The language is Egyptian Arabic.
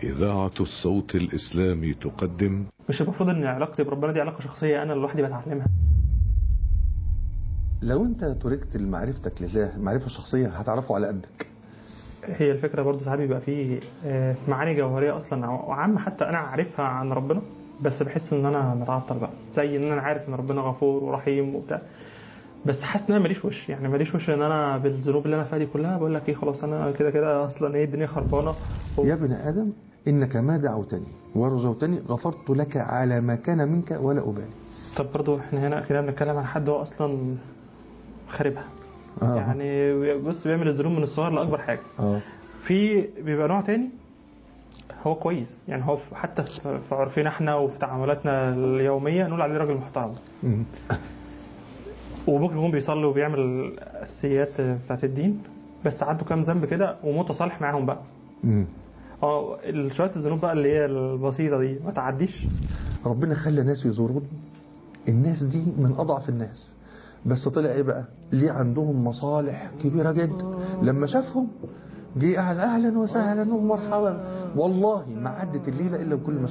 إذاعة الصوت الإسلامي تقدم مش المفروض ان علاقتي بربنا دي علاقه شخصيه انا لوحدي بتعلمها لو انت تركت معرفتك لله معرفة شخصية هتعرفه على قدك هي الفكره برضو ساعات بيبقى فيه آه، معاني جوهريه اصلا او عامه حتى انا عارفها عن ربنا بس بحس ان انا متعطل بقى زي ان انا عارف ان ربنا غفور ورحيم وبتاع بس حاسس ان انا ماليش وش يعني ماليش وش ان انا بالذنوب اللي انا فيها دي كلها بقول لك ايه خلاص انا كده كده اصلا ايه الدنيا خربانه و... يا ابن آدم إنك ما دعوتني ورجوتني غفرت لك على ما كان منك ولا أبالي طب برضو احنا هنا اخيرا بنتكلم عن حد هو اصلا خاربها آه. يعني بص بيعمل الذنوب من الصغر لاكبر حاجه آه. في بيبقى نوع تاني هو كويس يعني هو في- حتى في في عرفنا احنا وفي تعاملاتنا اليوميه نقول عليه راجل محترم مم. وممكن يكون بيصلي وبيعمل الاساسيات بتاعت الدين بس عنده كام ذنب كده ومتصالح معاهم بقى مم. اه ال- شويه الذنوب بقى اللي هي البسيطه دي ما تعديش ربنا خلى ناس يزورون الناس دي من أضعف الناس بس طلع ايه بقى ليه عندهم مصالح كبيرة جدا لما شافهم جه قال اهلا وسهلا ومرحبا والله ما عدت الليلة الا وكل ما